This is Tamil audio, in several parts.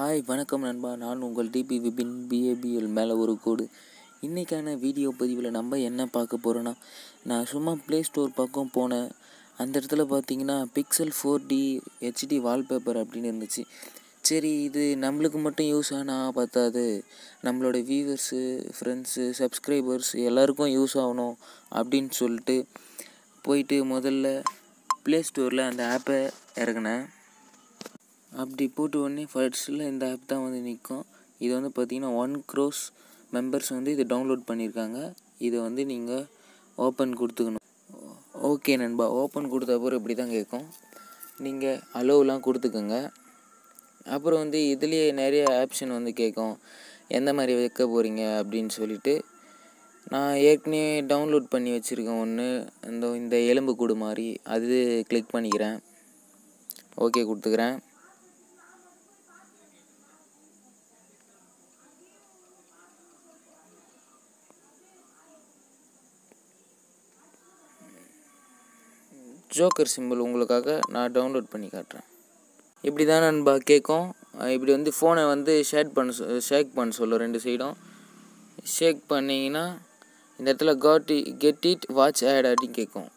ஹாய் வணக்கம் நண்பா நான் உங்கள் டிபி விபின் பிஏபிஎல் மேலே ஒரு கோடு இன்றைக்கான வீடியோ பதிவில் நம்ம என்ன பார்க்க போகிறோன்னா நான் சும்மா ப்ளே ஸ்டோர் பக்கம் போனேன் அந்த இடத்துல பார்த்தீங்கன்னா Pixel four D HD wallpaper அப்படின்னு இருந்துச்சு சரி இது நம்மளுக்கு மட்டும் யூஸ் ஆனால் பார்த்தாது நம்மளோட வியூவர்ஸு ஃப்ரெண்ட்ஸு சப்ஸ்கிரைபர்ஸ் எல்லாருக்கும் யூஸ் ஆகணும் அப்படின்னு சொல்லிட்டு போயிட்டு முதல்ல ப்ளே ஸ்டோரில் அந்த ஆப்பை இறக்குனேன் அப்படி போட்டு உடனே ஃபர்ஸ்ட்டில் இந்த ஆப் தான் வந்து நிற்கும் இது வந்து பார்த்தீங்கன்னா ஒன் க்ரோஸ் மெம்பர்ஸ் வந்து இதை டவுன்லோட் பண்ணியிருக்காங்க இதை வந்து நீங்கள் ஓப்பன் கொடுத்துக்கணும் ஓகே நண்பா ஓப்பன் கொடுத்த அப்புறம் இப்படி தான் கேட்கும் நீங்கள் அலோவெலாம் கொடுத்துக்கோங்க அப்புறம் வந்து இதுலேயே நிறைய ஆப்ஷன் வந்து கேட்கும் எந்த மாதிரி வைக்க போகிறீங்க அப்படின்னு சொல்லிட்டு நான் ஏற்கனவே டவுன்லோட் பண்ணி வச்சுருக்கேன் ஒன்று இந்த இந்த எலும்பு கூடு மாதிரி அது கிளிக் பண்ணிக்கிறேன் ஓகே கொடுத்துக்கிறேன் ஜோக்கர் சிம்பிள் உங்களுக்காக நான் டவுன்லோட் பண்ணி காட்டுறேன் இப்படி தான் நண்பா கேட்கும் அஹ் இப்படி வந்து ஃபோனை வந்து ஷேக் பண்ண சொ ஷேக் பண்ண சொல்லும் ரெண்டு சைடும் ஷேக் பண்ணிங்கன்னா இந்த இடத்துல got get it watch ad அப்படின்னு கேட்கும்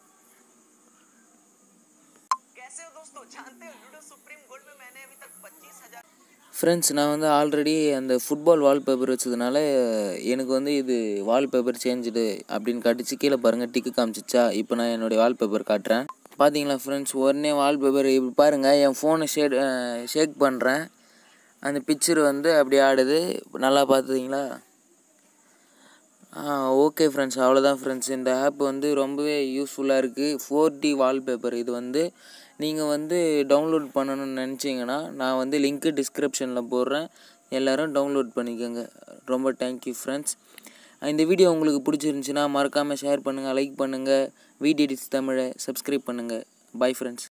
कैसे हो दोस्तों जानते हो लूडो सुप्रीम गोल्ड में मैंने अभी तक पच्चीस हजार ஃப்ரெண்ட்ஸ் நான் வந்து ஆல்ரெடி அந்த ஃபுட்பால் வால்பேப்பர் வச்சதுனால எனக்கு வந்து இது வால்பேப்பர் சேஞ்சுடு அப்படின்னு காட்டுச்சு கீழே பாருங்கள் டிக்கு காமிச்சிச்சா இப்போ நான் என்னுடைய வால்பேப்பர் காட்டுறேன் பார்த்தீங்களா ஃப்ரெண்ட்ஸ் உடனே வால்பேப்பர் இப்படி பாருங்கள் என் ஃபோனை ஷேட் ஷேக் பண்ணுறேன் அந்த பிக்சர் வந்து அப்படி ஆடுது நல்லா பார்த்துக்கிங்களா ஓகே ஃப்ரெண்ட்ஸ் அவ்வளோதான் ஃப்ரெண்ட்ஸ் இந்த ஆப் வந்து ரொம்பவே யூஸ்ஃபுல்லாக இருக்குது ஃபோர் டி வால்பேப்பர் இது வந்து நீங்கள் வந்து டவுன்லோட் பண்ணணும்னு நினச்சிங்கன்னா நான் வந்து லிங்க்கு டிஸ்கிரிப்ஷனில் போடுறேன் எல்லோரும் டவுன்லோட் பண்ணிக்கோங்க ரொம்ப தேங்க்யூ ஃப்ரெண்ட்ஸ் இந்த வீடியோ உங்களுக்கு பிடிச்சிருந்துச்சின்னா மறக்காமல் ஷேர் பண்ணுங்கள் லைக் பண்ணுங்கள் வீடியோஸ் தமிழை சப்ஸ்கிரைப் பண்ணுங்கள் பை ஃப்ரெண்ட்ஸ்